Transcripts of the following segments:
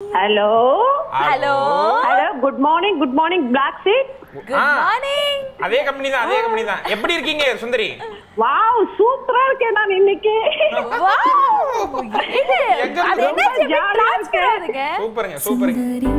Hello hello hello good morning good morning black seat good ஆ. Morning அதே company தான் அதே கம்பெனி தான் எப்படி இருக்கீங்க சுந்தரி வாவ் சூப்பரா இருக்கேன் நான் இன்னைக்கு வாவ் இது எங்க அது ரொம்ப என்ன jolly ஆ ட்ரான்ஸ்ஃபர் இருக்கு. ஆகுதுங்க சூப்பருங்க சூப்பருங்க சுந்தரி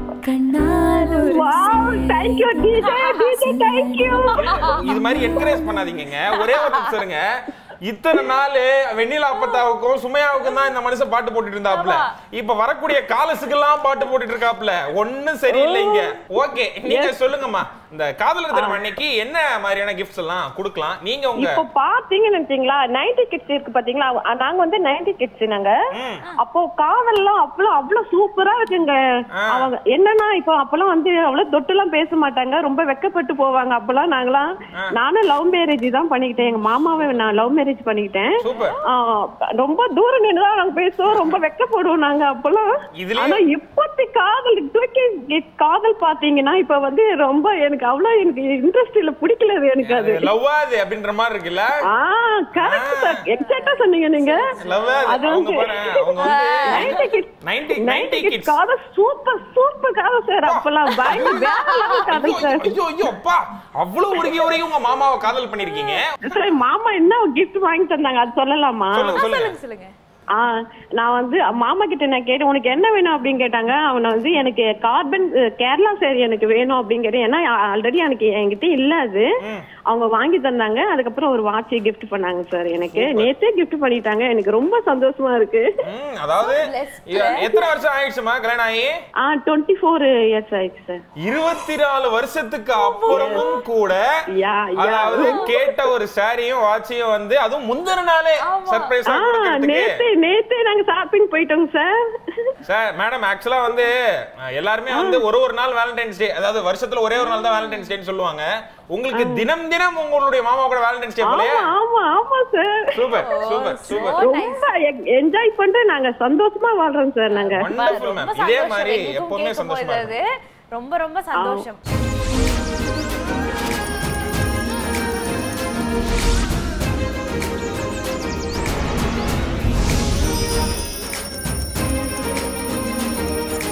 கண்ணால் ஒரு wow thank you DJ DJ thank you இது மாதிரி என்கரேஜ் பண்ணாதீங்கங்க ஒரே ஒரு நிமிஷம் இருங்க இத்தனை நாள் வெண்ணிலா அப்பத்தாவுக்கும் சுமையாவுக்கும் தான் இந்த மனுஷன் பாட்டு போட்டுட்டு இருந்தாப்ல ஆமா. இப்ப வரக்கூடிய காலசுக்கெல்லாம் பாட்டு போட்டுட்டு இருக்காப்ல ஒண்ணும் சரியில்லைங்க ஓகே நீங்க சொல்லுங்கம்மா இந்த காதலர் தினம் அன்னைக்கு என்ன மாதிரியான கிஃப்ட்ஸ் எல்லாம் கொடுக்கலாம் நீங்க உங்க இப்போ பாத்தீங்கன்னு வச்சீங்களா நைன்டி கிட்ஸ் இருக்கு பாத்தீங்களா அ- நாங்க வந்து நைன்டி கிட்ஸ் நாங்க ம். அப்போ காதல்லாம் அவ்வளவு அவ்வளவு சூப்பரா இருக்குங்க ஆ. அவங்க என்னன்னா இப்போ அப்பெல்லாம் வந்து அவ்வளவு தொட்டுலாம் பேச மாட்டாங்க ரொம்ப வெக்கப்பட்டு போவாங்க அப்பெல்லாம் நாங்களாம் நானும் லவ் மேரேஜ் தான் பண்ணிக்கிட்டேன் எங்க மாமாவை நான் லவ் மேரேஜ் பண்ணிக்கிட்டேன் சூப்பர் ஆ, ரொம்ப தூரம் நின்றுதான் நாங்க பேசுவோம் ரொம்ப வெக்கப்படுவோம் நாங்க அப்பெல்லாம் இதுலயே- ஆனா இப்பத்தி காதல் தூக்கி காதல் பாத்தீங்கன்னா இப்ப வந்து ரொம்ப எனக்கு அவ்வளவு எனக்கு இன்ட்ரெஸ்ட் இல்ல பிடிக்கல அது எனக்கு அது லவ்வா அது அப்படின்ற மாதிரி இருக்குல்ல ஆ கரெக்ட் சார் எக்ஸாக்ட்டா சொன்னீங்க நீங்க லவ்வா அது அவங்க வந்து பாரு அவங்க வந்து 90 kids 90 90 90 kids kids காதல் சூப்பர் சூப்பர் காதல் சார் அப்பெல்லாம் பயங்கர வேற level காதல் ஐயோ, சார் ஐயோ ஐயோ அப்பா அவ்வளவு உருகி உருகி உங்க மாமாவை காதல் பண்ணிருக்கீங்க சரி மாமா என்ன கிஃப்ட் வாங்கி தந்தாங்க அது சொல்லலாமா சொல்லுங்க சொல்லுங்க சொல்லுங்க சொல்லுங்க ஆ நான் வந்து மாமா கிட்ட நான் கேட்டேன் உனக்கு என்ன வேணும் அப்படின்னு கேட்டாங்க அவனை வந்து எனக்கு கார்பன் கேரளா சேரி எனக்கு வேணும் அப்படின்னு கேட்டேன் ஏன்னா ஆல்ரெடி எனக்கு என்கிட்ட இல்ல அது அவங்க வாங்கி தந்தாங்க அதுக்கப்புறம் ஒரு வாட்ச் கிஃப்ட் பண்ணாங்க சார் எனக்கு நேத்தே கிஃப்ட் பண்ணிட்டாங்க எனக்கு ரொம்ப சந்தோஷமா இருக்கு ம், அதாவது blessed. இ- எத்தனை வருஷம் ஆயிடுச்சுமா கல்யாணம் ஆகி ஆ டுவெண்ட்டி ஃபோர் இயர்ஸ் ஆயிடுச்சு சார் இருபத்தி நாலு வருஷத்துக்கு அப்புறமும் கூட யா யா அதாவது கேட்ட ஒரு சாரியும் வாட்சியும் வந்து அதுவும் முந்தின நாளே சர்ப்ரைஸா ஆ கொடுக்கறதுக்கு நேத்தே நேத்தே நாங்க ஷாப்பிங் போயிட்டோங்க சார் சார் மேடம் ஆக்சுவலா வந்து அஹ், எல்லாருமே வந்து ஒரு ஒரு நாள் வேலண்டைன்ஸ் டே அதாவது வருஷத்துல ஒரே ஒரு நாள் தான் வேலண்டைன்ஸ் டேன்னு சொல்லுவாங்க உங்களுக்கு தினம் தினம் உங்களுடைய மாமா கூட வேலண்டைன்ஸ் டே ஆமா போலயே ஆமா ஆமா sir super super super so ரொம்ப என்ஜாய் பண்ணிட்டு நாங்க சந்தோஷமா வாழ்றோம் சார் நாங்க வண்டர்ஃபுல் ரொம்ப மேம் இதே சந்தோஷம் மாதிரி எங்களுக்கும் எப்பவுமே கேட்கும் சந்தோஷமா போது இருக்கும் அது ரொம்ப ரொம்ப சந்தோஷம்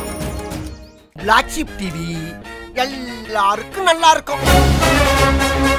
பிளாக் ஷிப் டிவி எல்லாருக்கும் நல்லா இருக்கும்